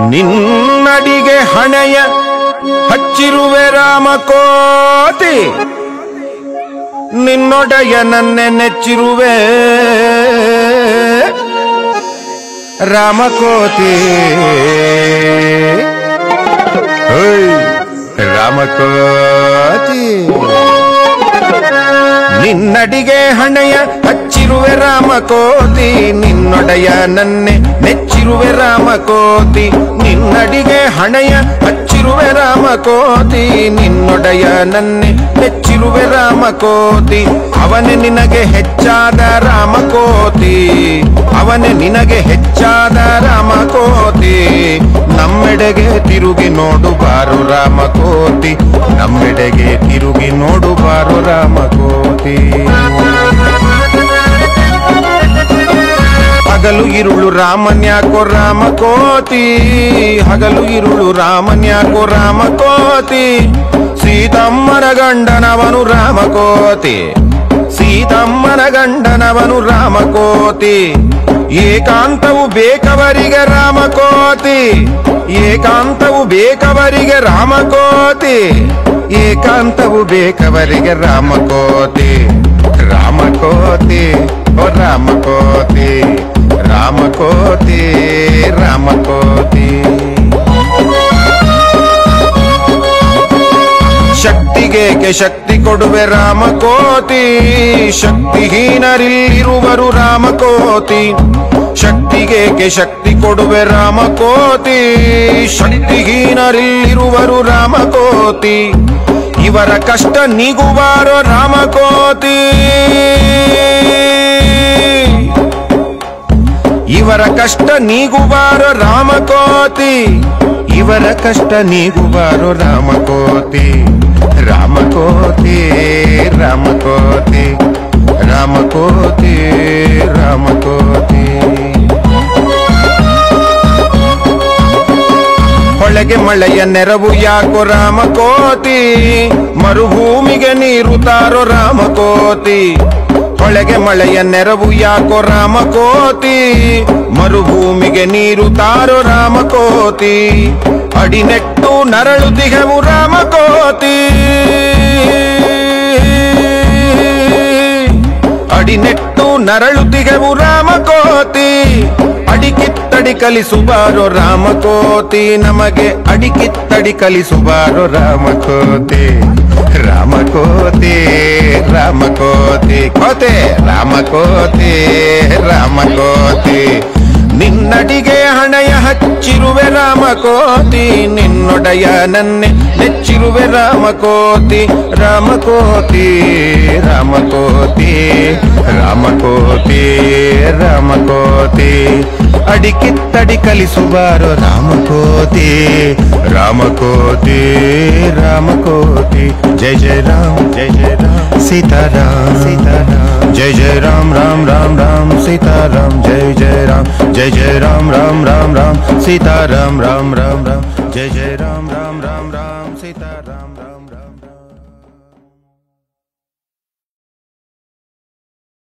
ನಿನ್ನಡಿಗೆ ಹಣೆಯ ಹಚ್ಚಿರುವೆ ರಾಮಕೋತಿ ನಿನ್ನೊಡೆಯ ನನ್ನೆ ನೆಚ್ಚಿರುವೆ ರಾಮಕೋತಿ ಓಯ್, ರಾಮಕೋತಿ ನಿನ್ನಡಿಗೆ ಹಣೆಯ ಹಚ್ಚಿರುವೆ ರಾಮಕೋತಿ ನಿನ್ನೊಡೆಯ ನನ್ನೆ ಮೆಚ್ಚಿರುವೆ ರಾಮಕೋತಿ ನಿನ್ನಡಿಗೆ ಹಣೆಯ ಹಚ್ಚಿರುವೆ ರಾಮಕೋತಿ ನಿನ್ನೊಡೆಯ ನನ್ನೆ ಮೆಚ್ಚಿರುವೆ ರಾಮಕೋತಿ ಅವನೇ ನಿನಗೆ ಹೆಚ್ಚಾದ ರಾಮಕೋತಿ ಅವನೇ ನಿನಗೆ ಹೆಚ್ಚಾದ ರಾಮಕೋತಿ ನಮ್ಮೆಡೆಗೆ ತಿರುಗಿ ನೋಡು ಬಾರು ರಾಮಕೋತಿ ನಮ್ಮೆಡೆಗೆ ತಿರುಗಿ ನೋಡು ಬಾರು ರಾಮಕೋತಿ ಹಗಲು ಇರುಳು ರಾಮನ್ಯಾಕೋ ರಾಮಕೋತಿ ಹಗಲು ಇರುಳು ರಾಮನ್ಯಾಕೋ ರಾಮಕೋತಿ ಸೀತಮ್ಮನ ಗಂಡನವನು ರಾಮಕೋತಿ ಸೀತಮ್ಮನ ಗಂಡನವನು ರಾಮಕೋತಿ ಏಕಾಂತವು ಬೇಕವರಿಗೆ ರಾಮಕೋತಿ ಏಕಾಂತವು ಬೇಕವರಿಗೆ ರಾಮಕೋತಿ ಏಕಾಂತವು ಬೇಕವರಿಗೆ ರಾಮಕೋತಿ ರಾಮಕೋತಿ ಓ ರಾಮಕೋತಿ ರಾಮಕೋತಿ ರಾಮಕೋತಿ ಶಕ್ತಿಗೇಕೆ ಶಕ್ತಿ ಕೊಡುವೆ ರಾಮಕೋತಿ ಶಕ್ತಿಹೀನರಿಲ್ಲಿರುವರು ರಾಮಕೋತಿ ಶಕ್ತಿಗೇಕೆ ಶಕ್ತಿ ಕೊಡುವೆ ರಾಮಕೋತಿ ಶಕ್ತಿಹೀನರಿಲ್ಲಿರುವರು ರಾಮಕೋತಿ ಇವರ ಕಷ್ಟ ನೀಗುವಾರೋ ರಾಮಕೋತಿ ಇವರ ಕಷ್ಟ ನೀಗುವಾರೋ ರಾಮಕೋತಿ ಇವರ ಕಷ್ಟ ನೀಗುವಾರೋ ರಾಮಕೋತಿ ರಾಮಕೋತಿ ರಾಮಕೋತಿ ರಾಮಕೋತಿ ರಾಮಕೋತಿ ಹೊಳೆಗೆ ಮಳೆಯ ನೆರವು ಯಾಕೋ ರಾಮಕೋತಿ ಮರುಭೂಮಿಗೆ ನೀರು ತಾರೋ ರಾಮಕೋತಿ ಹೊಳೆಗೆ ಮಳೆಯ ನೆರವು ಯಾಕೋ ರಾಮಕೋತಿ ಮರುಭೂಮಿಗೆ ನೀರು ತಾರೋ ರಾಮಕೋತಿ ಅಡಿನೆಟ್ಟು ನರಳು ದಿಗವು ರಾಮಕೋತಿ ಅಡಿನೆಟ್ಟು ನರಳು ದಿಗವು ರಾಮಕೋತಿ ಅಡಿಕಿತ್ತಡಿ ಕಲಿಸುಬಾರೋ ರಾಮಕೋತಿ ನಮಗೆ ಅಡಿಕಿತ್ತಡಿ ಕಲಿಸುಬಾರೋ ರಾಮಕೋತಿ ರಾಮಕೋತಿ ರಾಮಕೋತಿ ಕೋತೆ ರಾಮಕೋತಿ ರಾಮಕೋತಿ ನಿನ್ನಡಿಗೆ ಹಣೆಯ ಹಚ್ಚಿರುವೆ ರಾಮಕೋತಿ ನಿನ್ನೊಡೆಯ ನನ್ನೆ ನೆಚ್ಚಿರುವೆ ರಾಮಕೋತಿ ರಾಮಕೋತಿ ರಾಮಕೋತಿ ರಾಮಕೋತಿ ರಾಮಕೋತಿ ಅಡಿಕಿತ್ತಡಿ ಕಲಿಸುವಾರು ರಾಮಕೋತಿ ರಾಮಕೋತಿ ರಾಮಕೋತಿ ಜಯ ಜಯ ರಾಮ್ ಜಯ ಜಯ ರಾಮ್ ಸೀತಾರಾಮ್ ಸೀತಾರಾಮ್ जय जय राम राम राम राम सीता राम जय जय राम जय जय राम राम राम राम सीता राम राम राम राम जय जय राम राम राम राम